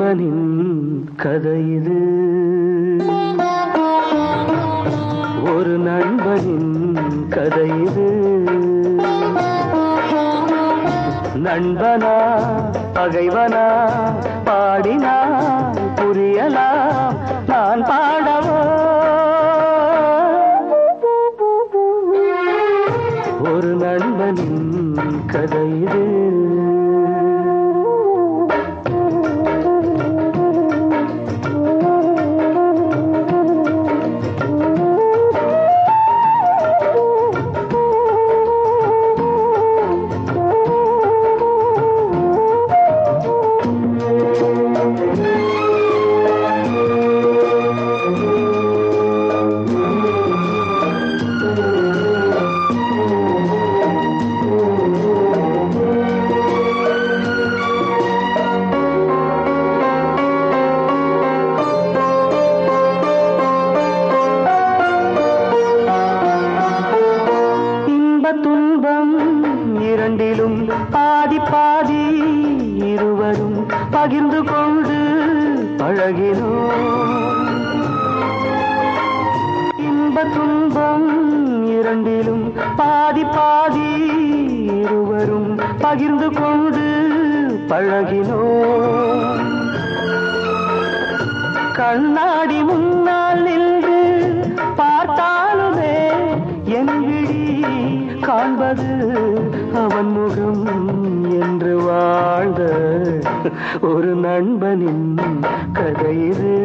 நண்பனின் கதை இது ஒரு நண்பனின் கதை இது நண்பனா பகைவனா பாடினால் புரியலாம் நான் பாடவோ ஒரு நண்பனின் கதை இது இன்ப துன்பம் இரண்டிலும் பாதி பாதி இருவரும் பகிர்ந்து கொண்டு பழகினோம் இன்ப துன்பம் இரண்டிலும் பாதி பாதி இருவரும் பகிர்ந்து கொண்டு பழகினோம் கண்ணாடி முன்னால் நின்று பார்த்தாலுமே என் விழி காண்பது அவன் முகம் என்று வாழ்ந்த ஒரு நண்பனின் கதை இது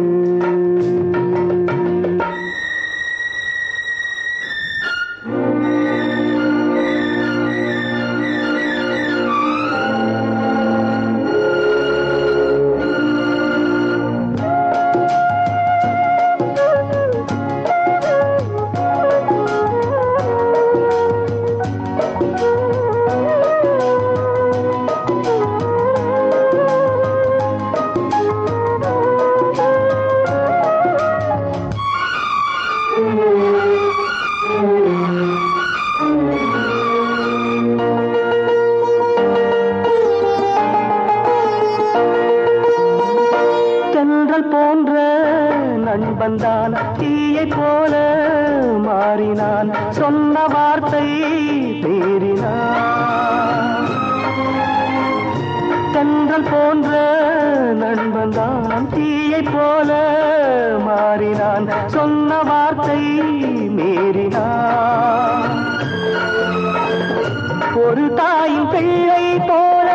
தென்றல் போன்ற நண்பன் தான் தீயை போல மாறினான் சொன்ன வார்த்தை மீறினான் தென்றல் போன்ற நண்பன் தான் தீயை போல மாறினான் சொன்ன வார்த்தை மீறினான் ஒரு தாயின் பிள்ளை போல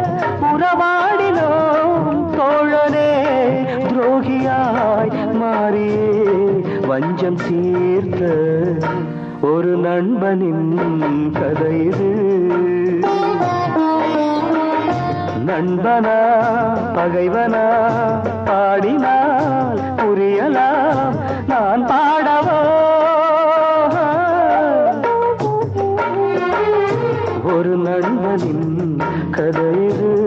உறவாடினோம் தோழனே துரோகியாய் மாறியே வஞ்சம் தீர்த்த ஒரு நண்பனின் கதை இது நண்பனா பகைவனா பாடினால் புரியலாம் நான் பாடவோ ஒரு நண்பனின் கதை இது